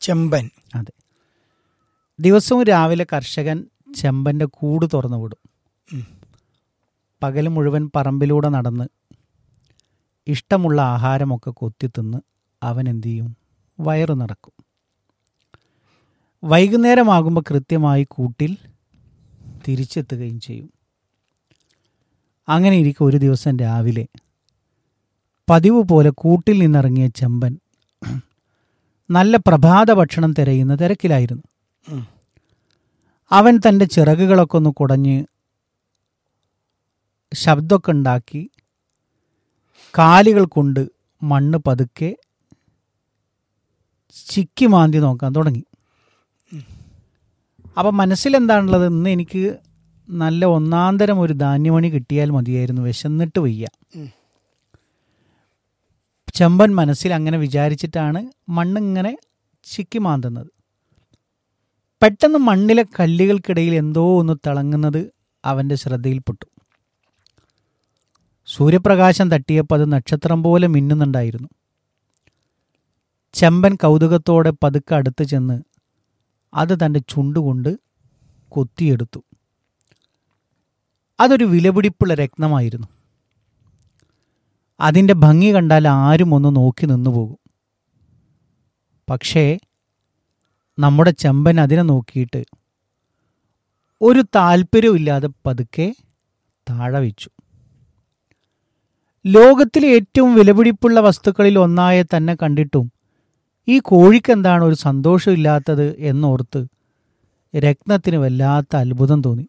ചെമ്പൻ അതെ ദിവസവും രാവിലെ കർഷകൻ ചെമ്പൻ്റെ കൂട് തുറന്നു വിടും ഉം. പകൽ മുഴുവൻ പറമ്പിലൂടെ നടന്ന് ഇഷ്ടമുള്ള ആഹാരമൊക്കെ കൊത്തി തിന്ന് അവൻ എന്തു ചെയ്യും വയറു നടക്കും വൈകുന്നേരമാകുമ്പോൾ കൃത്യമായി കൂട്ടിൽ തിരിച്ചെത്തുകയും ചെയ്യും അങ്ങനെ ഇരിക്കെ ഒരു ദിവസം രാവിലെ പതിവ് പോലെ കൂട്ടിൽ നിന്നിറങ്ങിയ ചെമ്പൻ നല്ല പ്രഭാത ഭക്ഷണം തിരയുന്ന തിരക്കിലായിരുന്നു ഉം. അവൻ തൻ്റെ ചിറകുകളൊക്കെ ഒന്ന് കുടഞ്ഞ് ശബ്ദമൊക്കെ ഉണ്ടാക്കി കാലുകൾ കൊണ്ട് മണ്ണ് പതുക്കെ ചിക്കി മാന്തി നോക്കാൻ തുടങ്ങി അപ്പം മനസ്സിലെന്താണുള്ളത് ഇന്ന് എനിക്ക് നല്ല ഒന്നാന്തരം ഒരു ധാന്യമണി കിട്ടിയാൽ മതിയായിരുന്നു വിശന്നിട്ട് വയ്യ ഉം. ചെമ്പൻ മനസ്സിൽ അങ്ങനെ വിചാരിച്ചിട്ടാണ് മണ്ണിങ്ങനെ ചിക്കി മാന്തുന്നത് പെട്ടെന്ന് മണ്ണിലെ കല്ലുകൾക്കിടയിൽ എന്തോ ഒന്ന് തിളങ്ങുന്നത് അവൻ്റെ ശ്രദ്ധയിൽപ്പെട്ടു സൂര്യപ്രകാശം തട്ടിയപ്പോൾ അത് നക്ഷത്രം പോലെ മിന്നുന്നുണ്ടായിരുന്നു ചെമ്പൻ കൗതുകത്തോടെ പതുക്കെ അടുത്ത് ചെന്ന് അത് തൻ്റെ ചുണ്ടുകൊണ്ട് കൊത്തിയെടുത്തു അതൊരു വിലപിടിപ്പുള്ള രത്നമായിരുന്നു അതിൻ്റെ ഭംഗി കണ്ടാൽ ആരും ഒന്ന് നോക്കി നിന്നു പോകും പക്ഷേ നമ്മുടെ ചെമ്പൻ അതിനെ നോക്കിയിട്ട് ഒരു താല്പര്യമില്ലാതെ പതുക്കെ താഴെ വെച്ചു ലോകത്തിലെ ഏറ്റവും വിലപിടിപ്പുള്ള വസ്തുക്കളിൽ ഒന്നായ തന്നെ കണ്ടിട്ടും ഈ കോഴിക്കെന്താണ് ഒരു സന്തോഷമില്ലാത്തത് എന്നോർത്ത് രത്നത്തിന് വല്ലാത്ത അത്ഭുതം തോന്നി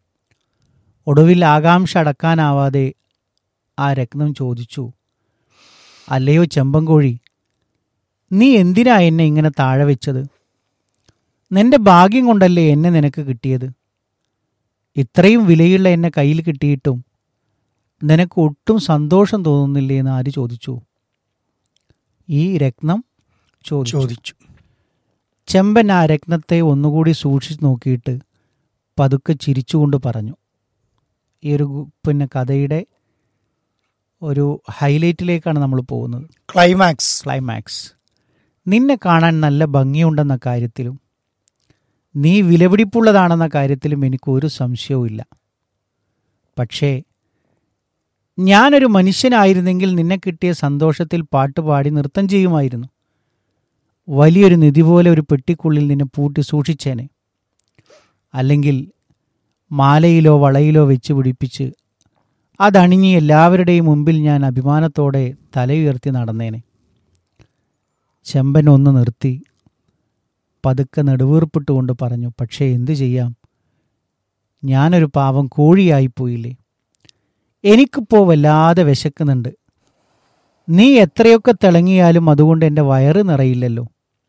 ഒടുവിൽ ആകാംക്ഷ അടക്കാനാവാതെ ആ രത്നം ചോദിച്ചു അല്ലയോ ചെമ്പൻകോഴി നീ എന്തിനാ എന്നെ ഇങ്ങനെ താഴെ വെച്ചത് നിന്റെ ഭാഗ്യം കൊണ്ടല്ലേ എന്നെ നിനക്ക് കിട്ടിയത് ഇത്രയും വിലയുള്ള എന്നെ കയ്യിൽ കിട്ടിയിട്ടും നിനക്ക് ഒട്ടും സന്തോഷം തോന്നുന്നില്ലേ എന്ന് ആര് ചോദിച്ചു ഈ രത്നം ചോദിച്ചു ചോദിച്ചു ചെമ്പൻ ആ രത്നത്തെ ഒന്നുകൂടി സൂക്ഷിച്ചു നോക്കിയിട്ട് പതുക്കെ ചിരിച്ചുകൊണ്ട് പറഞ്ഞു ഈ ഒരു ഗു- പിന്നെ കഥയുടെ ഒരു ഹൈലൈറ്റിലേക്കാണ് നമ്മൾ പോകുന്നത് ക്ലൈമാക്സ് ക്ലൈമാക്സ് നിന്നെ കാണാൻ നല്ല ഭംഗിയുണ്ടെന്ന കാര്യത്തിലും നീ വിലപിടിപ്പുള്ളതാണെന്ന കാര്യത്തിലും എനിക്ക് ഒരു സംശയവുമില്ല പക്ഷേ ഞാനൊരു മനുഷ്യനായിരുന്നെങ്കിൽ നിന്നെ കിട്ടിയ സന്തോഷത്തിൽ പാട്ടുപാടി നൃത്തം ചെയ്യുമായിരുന്നു വലിയൊരു നിധി പോലെ ഒരു പെട്ടിക്കുള്ളിൽ നിന്നെ പൂട്ടി സൂക്ഷിച്ചേനെ അല്ലെങ്കിൽ മാലയിലോ വളയിലോ വെച്ച് പിടിപ്പിച്ച് അതണിഞ്ഞ് എല്ലാവരുടെയും മുമ്പിൽ ഞാൻ അഭിമാനത്തോടെ തലയുയർത്തി നടന്നേനെ ചെമ്പൻ ഒന്ന് നിർത്തി പതുക്കെ നെടുവീർപ്പിട്ടുകൊണ്ട് പറഞ്ഞു പക്ഷേ എന്തു ചെയ്യാം ഞാനൊരു പാവം കോഴിയായിപ്പോയില്ലേ എനിക്കിപ്പോൾ വല്ലാതെ വിശക്കുന്നുണ്ട് നീ എത്രയൊക്കെ തിളങ്ങിയാലും അതുകൊണ്ട് എൻ്റെ വയറ് നിറയില്ലല്ലോ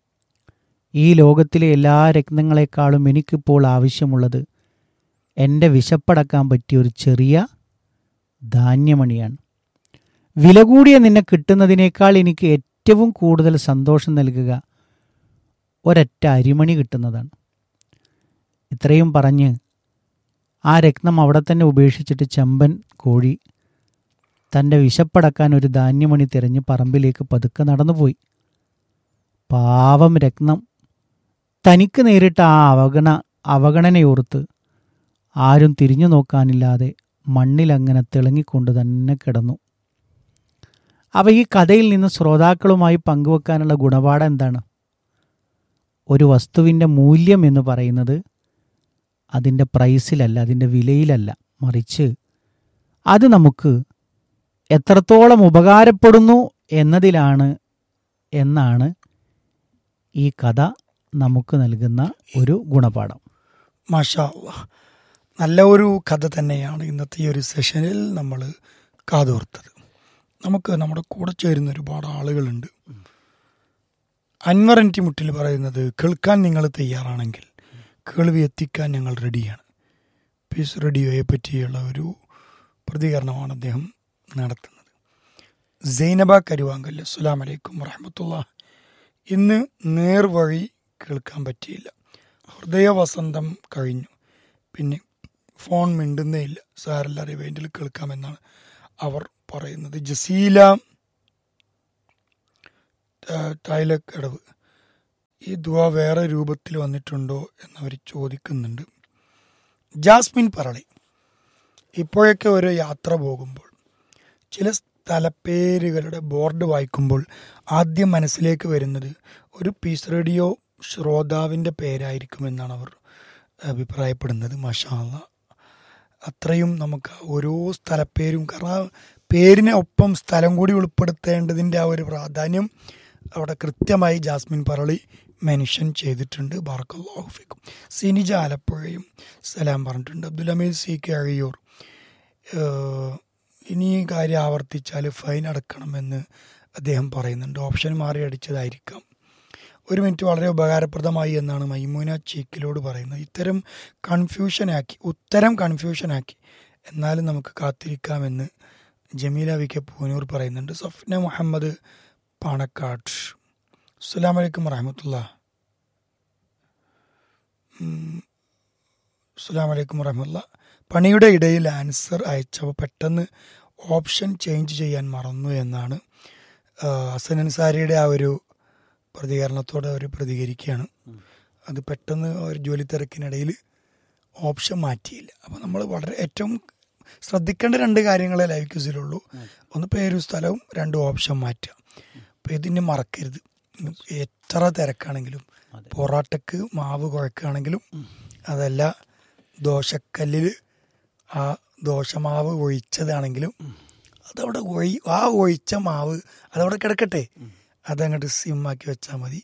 ഈ ലോകത്തിലെ എല്ലാ രത്നങ്ങളെക്കാളും എനിക്കിപ്പോൾ ആവശ്യമുള്ളത് എൻ്റെ വിശപ്പടക്കാൻ പറ്റിയ ഒരു ചെറിയ ധാന്യമണിയാണ് വില കൂടിയ നിന്നെ കിട്ടുന്നതിനേക്കാൾ എനിക്ക് ഏറ്റവും കൂടുതൽ സന്തോഷം നൽകുക ഒരൊറ്റ അരിമണി കിട്ടുന്നതാണ് ഇത്രയും പറഞ്ഞ് ആ രത്നം അവിടെ തന്നെ ഉപേക്ഷിച്ചിട്ട് ചെമ്പൻ കോഴി തൻ്റെ വിശപ്പടക്കാൻ ഒരു ധാന്യമണി തിരഞ്ഞ് പറമ്പിലേക്ക് പതുക്കെ നടന്നുപോയി പാവം രത്നം തനിക്ക് നേരിട്ട ആ അവഗണ അവഗണനയോർത്ത് ആരും തിരിഞ്ഞു നോക്കാനില്ലാതെ മണ്ണിലങ്ങനെ തിളങ്ങിക്കൊണ്ട് തന്നെ കിടന്നു അവ ഈ കഥയിൽ നിന്ന് ശ്രോതാക്കളുമായി പങ്കുവെക്കാനുള്ള ഗുണപാഠം എന്താണ് ഒരു വസ്തുവിൻ്റെ മൂല്യം എന്ന് പറയുന്നത് അതിൻ്റെ പ്രൈസിലല്ല അതിൻ്റെ വിലയിലല്ല മറിച്ച് അത് നമുക്ക് എത്രത്തോളം ഉപകാരപ്പെടുന്നു എന്നതിലാണ് എന്നാണ് ഈ കഥ നമുക്ക് നൽകുന്ന ഒരു ഗുണപാഠം മാഷാ അല്ലാ. നല്ല ഒരു കഥ തന്നെയാണ് ഇന്നത്തെ ഈ ഒരു സെഷനിൽ നമ്മൾ കാതോർത്തത് നമുക്ക് നമ്മുടെ കൂടെ ചേരുന്ന ഒരുപാട് ആളുകളുണ്ട് അൻവർ എൻ ടി മുട്ടിൽ പറയുന്നത് കേൾക്കാൻ നിങ്ങൾ തയ്യാറാണെങ്കിൽ കേൾവി എത്തിക്കാൻ ഞങ്ങൾ റെഡിയാണ് പീസ് റേഡിയോയെ പറ്റിയുള്ള ഒരു പ്രതികരണമാണ് അദ്ദേഹം നടത്തുന്നത് സൈനബ കരുവാങ്കൽ അസ്സലാം വലൈക്കും വറഹമത്തുള്ള ഇന്ന് നേർവഴി കേൾക്കാൻ പറ്റിയില്ല ഹൃദയവസന്തം കഴിഞ്ഞു പിന്നെ ഫോൺ മിണ്ടുന്നേ ഇല്ല സാരല്ല റിവൈൻഡിൽ കേൾക്കാമെന്നാണ് അവർ പറയുന്നത് ജസീല ടൈലക്കടവ് ഈ ദുവ വേറെ രൂപത്തിൽ വന്നിട്ടുണ്ടോ എന്നവർ ചോദിക്കുന്നുണ്ട് ജാസ്മിൻ പറളി ഇപ്പോഴൊക്കെ ഓരോ യാത്ര പോകുമ്പോൾ ചില സ്ഥലപ്പേരുകളുടെ ബോർഡ് വായിക്കുമ്പോൾ ആദ്യം മനസ്സിലേക്ക് വരുന്നത് ഒരു പീസ് റേഡിയോ ശ്രോതാവിൻ്റെ പേരായിരിക്കുമെന്നാണ് അവർ അഭിപ്രായപ്പെടുന്നത് മഷാല്ല അത്രയും നമുക്ക് ഓരോ സ്ഥലപ്പേരും കാരണം ആ പേരിനെ ഒപ്പം സ്ഥലം കൂടി ഉൾപ്പെടുത്തേണ്ടതിൻ്റെ ആ ഒരു പ്രാധാന്യം അവിടെ കൃത്യമായി ജാസ്മിൻ പറളി മെൻഷൻ ചെയ്തിട്ടുണ്ട് ബാർക്കല്ലാഹുഫിക്കും സിനിജ ആലപ്പുഴയും സലാം പറഞ്ഞിട്ടുണ്ട് അബ്ദുൽ ഹമീദ് സി കെ അഴിയൂർ ഏഹ് ഇനി ഈ കാര്യം ആവർത്തിച്ചാൽ ഫൈൻ അടക്കണമെന്ന് അദ്ദേഹം പറയുന്നുണ്ട് ഓപ്ഷൻ മാറി അടിച്ചതായിരിക്കാം ഒരു മിനിറ്റ് വളരെ ഉപകാരപ്രദമായി എന്നാണ് മൈമൂന ചീക്കിലോട് പറയുന്നത് ഇത്തരം കൺഫ്യൂഷനാക്കി ഉത്തരം കൺഫ്യൂഷനാക്കി എന്നാലും നമുക്ക് കാത്തിരിക്കാമെന്ന് ജമീല വി കെ പൂനൂർ പറയുന്നുണ്ട് സഫ്ന മുഹമ്മദ് പാണക്കാട് അസ്സാം വലൈക്കും വറഹമത്തുള്ള അസ്സാം വലൈക്കും വറഹമുല്ല പണിയുടെ ഇടയിൽ ആൻസർ അയച്ചപ്പോൾ പെട്ടെന്ന് ഓപ്ഷൻ ചേഞ്ച് ചെയ്യാൻ മറന്നു എന്നാണ് ആ, ഹസൻ അൻസാരിയുടെ ആ ഒരു പ്രതികരണത്തോടെ അവർ പ്രതികരിക്കുകയാണ് അത് പെട്ടെന്ന് ഒരു ജോലി തിരക്കിനിടയിൽ ഓപ്ഷൻ മാറ്റിയില്ല അപ്പോൾ നമ്മൾ വളരെ ഏറ്റവും ശ്രദ്ധിക്കേണ്ട രണ്ട് കാര്യങ്ങളെ ലൈവ് ക്യൂസിലുള്ളൂ ഒന്ന് പേരും സ്ഥലവും രണ്ട് ഓപ്ഷൻ മാറ്റുക അപ്പോൾ ഇതിന് മറക്കരുത് എത്ര തിരക്കാണെങ്കിലും അതെ. പൊറാട്ടക്ക് മാവ് കുഴക്കുകയാണെങ്കിലും അതല്ല ദോശക്കല്ലിൽ ആ ദോശമാവ് ഒഴിച്ചതാണെങ്കിലും അതവിടെ ഒഴി ആ ഒഴിച്ച മാവ് അതവിടെ കിടക്കട്ടെ അതങ്ങോട്ട് സിമ്മാക്കി വെച്ചാൽ മതി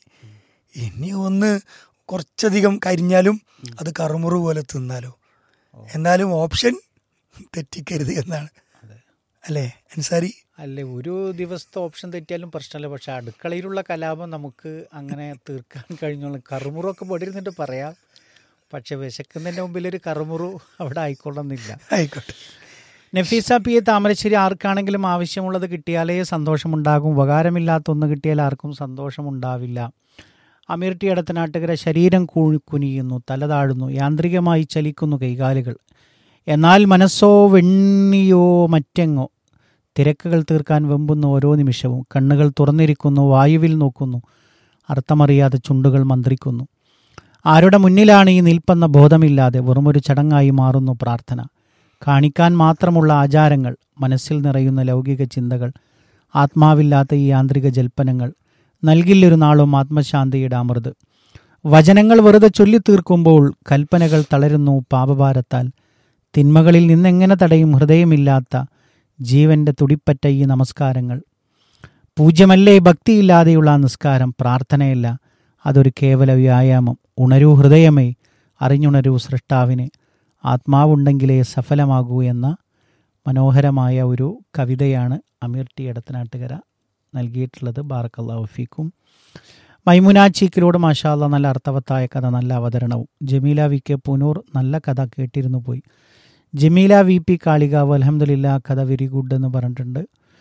ഇനി ഒന്ന് കുറച്ചധികം കരിഞ്ഞാലും അത് കറുമുറു പോലെ തിന്നാലോ എന്നാലും ഓപ്ഷൻ തെറ്റിക്കരുത് എന്നാണ് അതെ അല്ലേ അൻസാരി അല്ലേ ഒരു ദിവസത്തെ ഓപ്ഷൻ തെറ്റിയാലും പ്രശ്നമല്ല പക്ഷെ അടുക്കളയിലുള്ള കലാപം നമുക്ക് അങ്ങനെ തീർക്കാൻ കഴിഞ്ഞോളും കറുമുറൊക്കെ പൊടിയിരുന്നിട്ട് പറയാം പക്ഷെ വിശക്കുന്നതിൻ്റെ മുമ്പിൽ ഒരു കറുമുറു അവിടെ ആയിക്കൊള്ളുന്നില്ല ആയിക്കോട്ടെ നഫീസ പി എ താമരശ്ശേരി ആർക്കാണെങ്കിലും ആവശ്യമുള്ളത് കിട്ടിയാലേ സന്തോഷമുണ്ടാകും ഉപകാരമില്ലാത്ത ഒന്ന് കിട്ടിയാൽ ആർക്കും സന്തോഷമുണ്ടാവില്ല അമീർ ടി അടുത്തനാട്ടുകര ശരീരം കു- കുനിയുന്നു തല താഴുന്നു യാന്ത്രികമായി ചലിക്കുന്നു കൈകാലുകൾ എന്നാൽ മനസ്സോ വെണ്ണിയോ മറ്റെങ്ങോ തിരക്കുകൾ തീർക്കാൻ വെമ്പുന്നു ഓരോ നിമിഷവും കണ്ണുകൾ തുറന്നിരിക്കുന്നു വായുവിൽ നോക്കുന്നു അർത്ഥമറിയാതെ ചുണ്ടുകൾ മന്ത്രിക്കുന്നു ആരുടെ മുന്നിലാണ് ഈ നിൽപ്പെന്ന ബോധമില്ലാതെ വെറുമൊരു ചടങ്ങായി മാറുന്നു പ്രാർത്ഥന കാണിക്കാൻ മാത്രമുള്ള ആചാരങ്ങൾ മനസ്സിൽ നിറയുന്ന ലൗകിക ചിന്തകൾ ആത്മാവില്ലാത്ത ഈ യാന്ത്രിക ജൽപ്പനങ്ങൾ നൽകില്ലൊരു നാളും ആത്മശാന്തിയുടെ അമൃത് വചനങ്ങൾ വെറുതെ ചൊല്ലിത്തീർക്കുമ്പോൾ കൽപ്പനകൾ തളരുന്നു പാപഭാരത്താൽ തിന്മകളിൽ നിന്നെങ്ങനെ തടയും ഹൃദയമില്ലാത്ത ജീവന്റെ തുടിപ്പറ്റ ഈ നമസ്കാരങ്ങൾ പൂജ്യമല്ലേ ഭക്തിയില്ലാതെയുള്ള ആ നിസ്കാരം പ്രാർത്ഥനയല്ല അതൊരു കേവല വ്യായാമം ഉണരൂ ഹൃദയമേ അറിഞ്ഞുണരൂ സൃഷ്ടാവിനെ ആത്മാവുണ്ടെങ്കിലേ സഫലമാകൂ എന്ന മനോഹരമായ ഒരു കവിതയാണ് അമീർ ടി എടത്തനാട്ടുകര നൽകിയിട്ടുള്ളത് ബാറക്കല്ലാഫിക്കും മൈമുന ചീക്കിലോട് മാഷാല്ല നല്ല അർത്ഥവത്തായ കഥ നല്ല അവതരണവും ജമീല വി കെ പുനൂർ നല്ല കഥ കേട്ടിരുന്നു പോയി ജമീല വി പി കാളികാവ് അലഹമ്മദില്ല കഥ വെരി ഗുഡ് എന്ന് പറഞ്ഞിട്ടുണ്ട്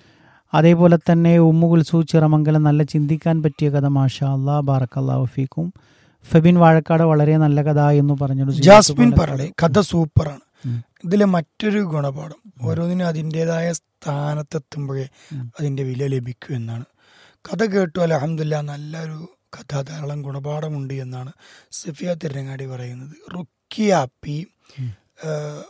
അതേപോലെ തന്നെ ഉമ്മുകുൽസു ചിറമംഗലം നല്ല ചിന്തിക്കാൻ പറ്റിയ കഥ മാഷാ അല്ലാ ബാറക്കല്ലാഫിക്കും ഫെബിൻ വാഴക്കാട് വളരെ നല്ല കഥ എന്ന് പറഞ്ഞു ജാസ്മിൻ പറളെ കഥ സൂപ്പറാണ് ഉം. ഇതിലെ മറ്റൊരു ഗുണപാഠം ഓരോന്നിനും അതിൻ്റെതായ സ്ഥാനത്തെത്തുമ്പോഴേ ഉം. അതിൻ്റെ വില ലഭിക്കൂ എന്നാണ് കഥ കേട്ടു അലഹമില്ല നല്ലൊരു കഥ ധാരാളം ഗുണപാഠമുണ്ട് എന്നാണ് സഫിയ തിരങ്ങാടി പറയുന്നത് റുക്കിയ പി ഉം. ഏഹ്,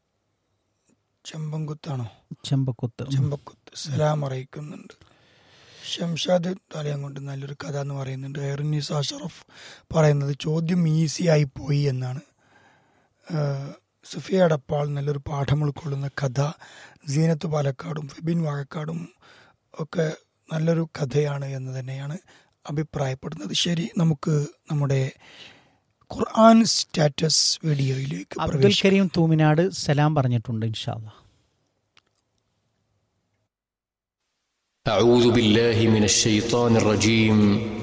ചെമ്പങ്കുത്താണോ ചെമ്പക്കുത്ത് ചെമ്പക്കുത്ത് സലാം അറിയിക്കുന്നുണ്ട് ഷംഷാദ് തലയം കൊണ്ട് നല്ലൊരു കഥ എന്ന് പറയുന്നുണ്ട് എയർനീസ് അഷറഫ് പറയുന്നത് ചോദ്യം ഈസി ആയി പോയി എന്നാണ് ആഹ് സുഫിയ അടപ്പാൾ നല്ലൊരു പാഠം ഉൾക്കൊള്ളുന്ന കഥ സീനത്ത് പാലക്കാടും ഫിബിൻ വാഴക്കാടും ഒക്കെ നല്ലൊരു കഥയാണ് എന്ന് തന്നെയാണ് അഭിപ്രായപ്പെടുന്നത് ശരി നമുക്ക് നമ്മുടെ ഖുർആൻ സ്റ്റാറ്റസ് വീഡിയോയിലേക്ക് അബ്ദുൽ പ്രവേശിക്കാം കരീം തൂമിനാട് സലാം പറഞ്ഞിട്ടുണ്ട് ഇൻഷാല്ല أعوذ بالله من الشيطان الرجيم